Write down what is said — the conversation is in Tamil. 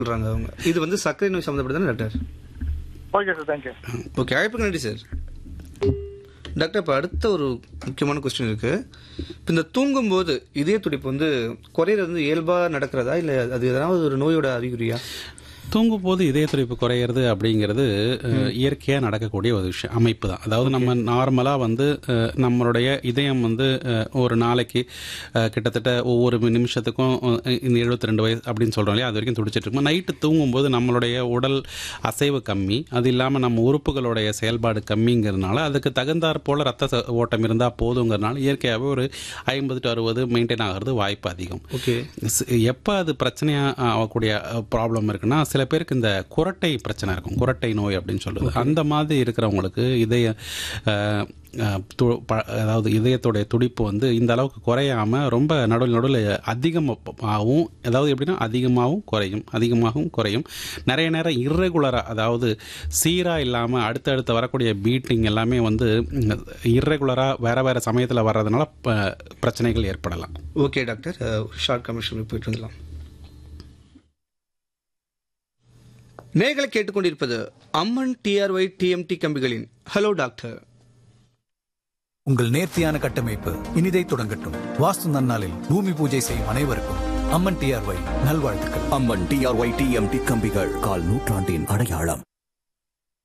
சொல்றாங்க அவங்க இது வந்து சர்க்கரை நோய் சம்மந்தப்பட்டதானே doctor okay sir thank you okay அழைப்புக்கு நன்றி சார் டாக்டர் இப்போ அடுத்த ஒரு முக்கியமான கொஸ்டின் இருக்கு இப்போ இந்த தூங்கும்போது இதய துடிப்பு வந்து குறையிறது வந்து இயல்பாக நடக்கிறதா இல்லை அது எதனாவது ஒரு நோயோட அறிகுறியா தூங்கும் போது இதய துடிப்பு குறையிறது அப்படிங்கிறது அஹ், இயற்கையா நடக்கக்கூடிய ஒரு விஷயம் அமைப்பு தான் அதாவது நம்ம நார்மலா வந்து அஹ், நம்மளுடைய இதயம் வந்து அஹ், ஒரு நாளைக்கு அஹ், கிட்டத்தட்ட ஒவ்வொரு நிமிஷத்துக்கும் அஹ், இந்த 72 ரெண்டு வயசு அப்படின்னு சொல்றோம் இல்லையா அது வரைக்கும் துடிச்சிட்டு இருக்கும் நைட்டு தூங்கும்போது நம்மளுடைய உடல் அசைவு கம்மி அது இல்லாம நம்ம உறுப்புகளுடைய செயல்பாடு கம்மிங்கிறதுனால அதுக்கு தகுந்தாற் போல ரத்த ச- ஓட்டம் இருந்தா போதுங்கிறதுனால இயற்கையாகவே ஒரு ஐம்பது டு அறுபது மெயின்டைன் ஆகிறது வாய்ப்பு அதிகம் ஓகே ஸ்- எப்ப அது பிரச்சனையா ஆகக்கூடிய ப்ராப்ளம் இருக்குன்னா சில பேருக்கு இந்த குரட்டை பிரச்சனை இருக்கும் குரட்டை நோய் அப்படின்னு சொல்லுது அந்த மாதிரி இருக்கிறவங்களுக்கு இதய அஹ், அஹ், து- ப- அதாவது இதயத்துடைய துடிப்பு வந்து இந்த அளவுக்கு குறையாம ரொம்ப நடுவில் நடுவில் அதிகமாகவும் அதாவது எப்படின்னா அதிகமாகவும் குறையும் அதிகமாகவும் குறையும் நிறைய நேரம் இர்ரெகுலராக அதாவது சீராக இல்லாமல் அடுத்தடுத்து வரக்கூடிய பீட்டிங் எல்லாமே வந்து இர்ரெகுலராக வேற வேற சமயத்தில் வர்றதுனால ப- பிரச்சனைகள் ஏற்படலாம் ஓகே டாக்டர் ஷார்ட் கமர்ஷியல் போயிட்டு வந்துடலாம் நேர்களை கேட்டுக்கொண்டிருப்பது அம்மன் டிஆர்ஒய் டிஎம்டி கம்பிகளின் ஹலோ டாக்டர் உங்கள் நேர்த்தியான கட்டமைப்பு இனிதை தொடங்கட்டும் வாஸ்து நன்னாளில் பூமி பூஜை செய்யும் அனைவருக்கும் அம்மன் டிஆர்ஒய் நல்வாழ்த்துக்கள் அம்மன் டிஆர்ஒய் டிஎம்டி கம்பிகள் கால் நூற்றாண்டின் அடையாளம்